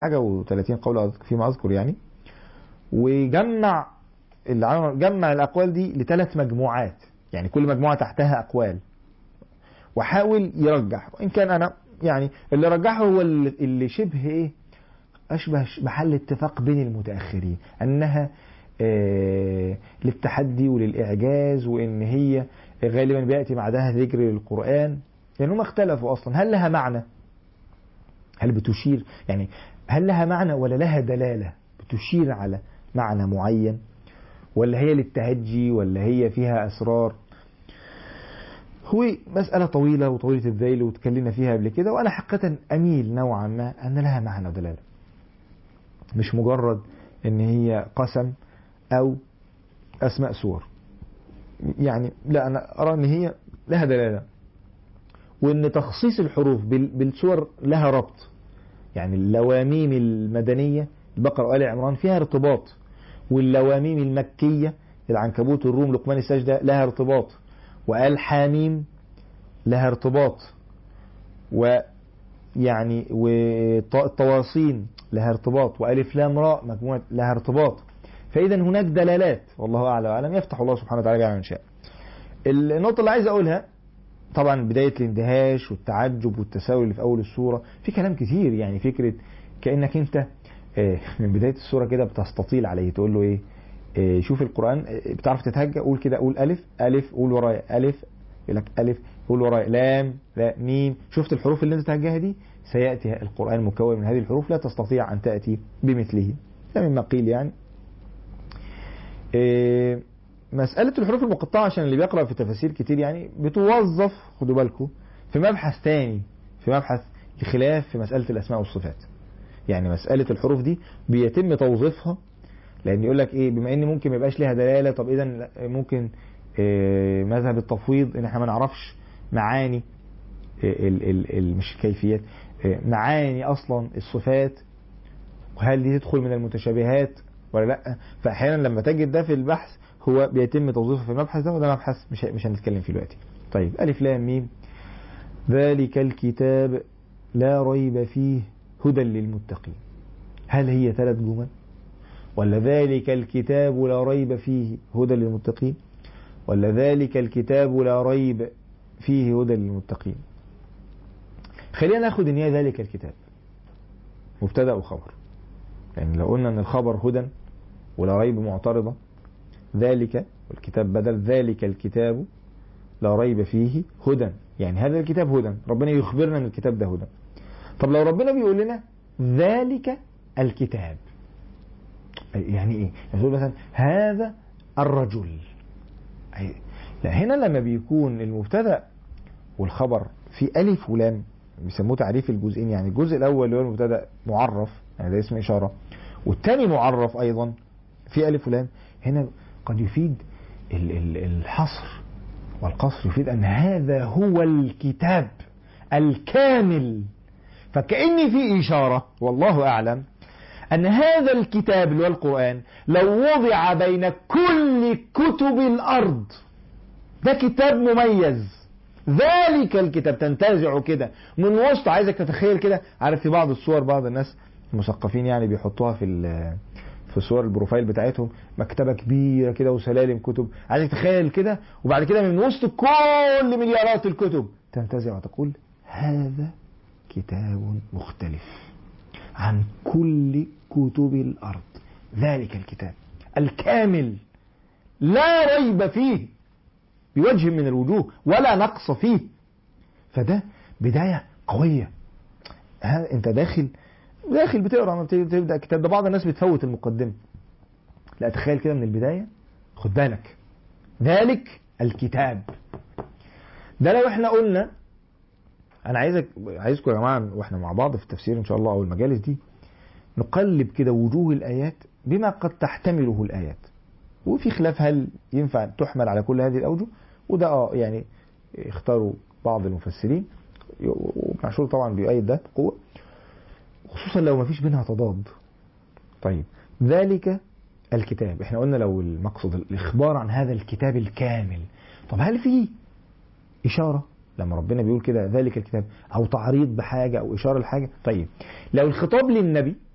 حاجة و30 قول فيما أذكر يعني وجمع اللي عمل- جمع الأقوال دي لثلاث مجموعات يعني كل مجموعة تحتها أقوال وحاول يرجح وإن كان أنا يعني اللي رجحه هو اللي اللي شبه إيه أشبه محل اتفاق بين المتأخرين أنها آه، للتحدي وللإعجاز وإن هي غالبا بيأتي بعدها ذكر للقرآن لأن هم اختلفوا أصلا هل لها معنى هل بتشير يعني هل لها معنى ولا لها دلالة بتشير على معنى معين ولا هي للتهجي ولا هي فيها أسرار هو مسألة طويلة وطويلة الذيل وتكلمنا فيها قبل كده وأنا حقيقة أميل نوعا ما أن لها معنى ودلالة مش مجرد أن هي قسم أو أسماء سور يعني لا أنا أرى أن هي لها دلالة وأن تخصيص الحروف بال- بالسور لها ربط يعني اللواميم المدنية البقرة وآل عمران فيها ارتباط واللواميم المكية العنكبوت الروم لقمان السجدة لها ارتباط وآل حاميم لها ارتباط ويعني والطواصين لها ارتباط وألف لام راء مجموعة لها ارتباط فإذا هناك دلالات والله أعلى وأعلم يفتح الله سبحانه وتعالى جميع من شاء النقطة اللي عايز أقولها طبعا بداية الاندهاش والتعجب والتساؤل اللي في أول السورة في كلام كتير يعني فكرة كأنك أنت آه، من بداية السورة كده بتستطيل عليه تقول له إيه آه، شوف القرآن آه، بتعرف تتهجى قول كده قول ألف ألف قول ورايا ألف يقول لك ألف قول ورايا لام لا ميم شفت الحروف اللي أنت تهجاها دي سيأتي القرآن مكون من هذه الحروف لا تستطيع أن تأتي بمثله ده مما قيل يعني آه، مسألة الحروف المقطعة عشان اللي بيقرأ في تفاسير كتير يعني بتوظف خدوا بالكم في مبحث تاني في مبحث خلاف في مسألة الأسماء والصفات يعني مسألة الحروف دي بيتم توظيفها لأن يقول لك إيه بما إن ممكن ما يبقاش ليها دلالة طب إذا ممكن آه، مذهب التفويض إن إحنا ما نعرفش معاني آه، ال ال ال مش كيفيات آه، معاني أصلا الصفات وهل دي تدخل من المتشابهات ولا لا فأحيانا لما تجد ده في البحث هو بيتم توظيفه في المبحث ده وده مبحث مش مش هنتكلم فيه دلوقتي طيب ألف لام ميم ذلك الكتاب لا ريب فيه هدى للمتقين هل هي ثلاث جمل ولا ذلك الكتاب لا ريب فيه هدى للمتقين ولا ذلك الكتاب لا ريب فيه هدى للمتقين خلينا ناخد ان هي ذلك الكتاب مبتدا وخبر يعني لو قلنا ان الخبر هدى ولا ريب معترضه ذلك والكتاب بدل ذلك الكتاب لا ريب فيه هدى يعني هذا الكتاب هدى ربنا يخبرنا ان الكتاب ده هدى طب لو ربنا بيقول لنا ذلك الكتاب يعني ايه يعني يقول مثلا هذا الرجل أي- لا هنا لما بيكون المبتدا والخبر في الف ولام بيسموه تعريف الجزئين يعني الجزء الاول اللي هو المبتدا معرف يعني ده اسم اشاره والثاني معرف ايضا في الف ولام هنا قد يفيد ال- ال- الحصر والقصر يفيد ان هذا هو الكتاب الكامل فكأن في إشارة والله أعلم أن هذا الكتاب اللي هو القرآن لو وضع بين كل كتب الأرض ده كتاب مميز ذلك الكتاب تنتزعه كده من وسط عايزك تتخيل كده عارف في بعض الصور بعض الناس المثقفين يعني بيحطوها في ال- في صور البروفايل بتاعتهم مكتبة كبيرة كده وسلالم كتب عايزك تتخيل كده وبعد كده من وسط كل مليارات الكتب تنتزع وتقول هذا كتاب مختلف عن كل كتب الأرض ذلك الكتاب الكامل لا ريب فيه بوجه من الوجوه ولا نقص فيه فده بداية قوية ها انت داخل داخل بتقرا ما بتبدا تبدا كتاب ده بعض الناس بتفوت المقدمه لا تخيل كده من البدايه خد بالك ذلك الكتاب ده لو احنا قلنا انا عايزك عايزكم يا جماعه واحنا مع بعض في التفسير ان شاء الله او المجالس دي نقلب كده وجوه الايات بما قد تحتمله الايات وفي خلاف هل ينفع تحمل على كل هذه الاوجه وده اه يعني اختاروا بعض المفسرين ومعشور طبعا بيؤيد ده بقوه خصوصا لو ما فيش بينها تضاد طيب ذلك الكتاب احنا قلنا لو المقصد الاخبار عن هذا الكتاب الكامل طب هل في اشاره لما ربنا بيقول كده ذلك الكتاب او تعريض بحاجه او اشاره لحاجه طيب لو الخطاب للنبي